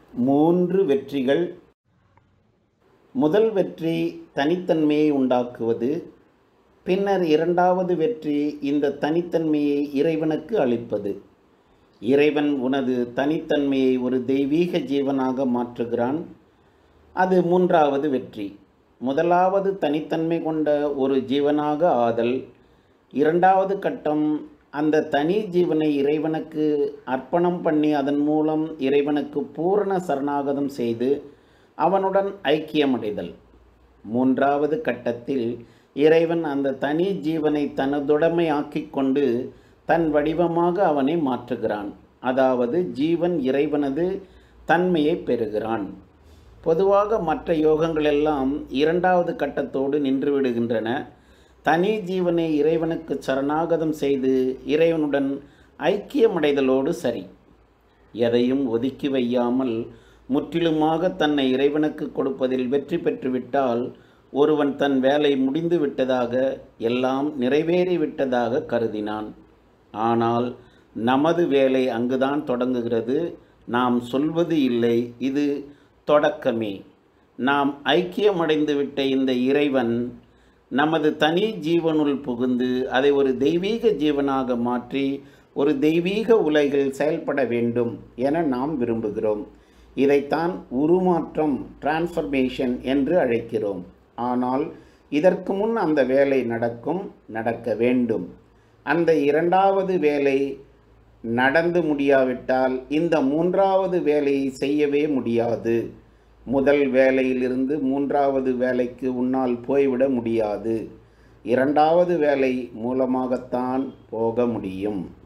மூன்று வெற்றிகள் முதல் வெற்றி தனித்தன்மையை உண்டாக்குவது பின்னர் இரண்டாவது வெற்றி இந்த தனித்தன்மையை இறைவனுக்கு அளிப்பது இறைவன் உனது தனித்தன்மையை ஒரு தெய்வீக ஜீவனாக மாற்றுகிறான் அது மூன்றாவது வெற்றி முதலாவது தனித்தன்மை கொண்ட ஒரு ஜீவனாக ஆதல் இரண்டாவது கட்டம் அந்த தனி ஜீவனை இறைவனுக்கு அர்ப்பணம் பண்ணி அதன் மூலம் இறைவனுக்கு பூரண சரணாகதம் செய்து அவனுடன் ஐக்கியமடைதல் மூன்றாவது கட்டத்தில் இறைவன் அந்த தனி ஜீவனை தனதுடைமை ஆக்கிக் கொண்டு தன் வடிவமாக அவனை மாற்றுகிறான் அதாவது ஜீவன் இறைவனது தன்மையை பெறுகிறான் பொதுவாக மற்ற யோகங்கள் எல்லாம் இரண்டாவது கட்டத்தோடு நின்று விடுகின்றன தனி ஜீவனை இறைவனுக்கு சரணாகதம் செய்து இறைவனுடன் ஐக்கியமடைதலோடு சரி எதையும் ஒதுக்கி வையாமல் முற்றிலுமாக தன்னை இறைவனுக்கு கொடுப்பதில் வெற்றி பெற்றுவிட்டால் ஒருவன் தன் வேலை முடிந்து விட்டதாக எல்லாம் நிறைவேறி விட்டதாக கருதினான் ஆனால் நமது வேலை அங்குதான் தொடங்குகிறது நாம் சொல்வது இல்லை இது தொடக்கமே நாம் ஐக்கியமடைந்து விட்ட இந்த இறைவன் நமது தனி ஜீவனுள் புகுந்து அதை ஒரு தெய்வீக ஜீவனாக மாற்றி ஒரு தெய்வீக உலகில் செயல்பட வேண்டும் என நாம் விரும்புகிறோம் இதைத்தான் உருமாற்றம் டிரான்ஸ்ஃபர்மேஷன் என்று அழைக்கிறோம் ஆனால் இதற்கு முன் அந்த வேலை நடக்கும் நடக்க வேண்டும் அந்த இரண்டாவது வேலை நடந்து முடியாவிட்டால் இந்த மூன்றாவது வேலையை செய்யவே முடியாது முதல் வேலையிலிருந்து மூன்றாவது வேலைக்கு உன்னால் போய்விட முடியாது இரண்டாவது வேலை மூலமாகத்தான் போக முடியும்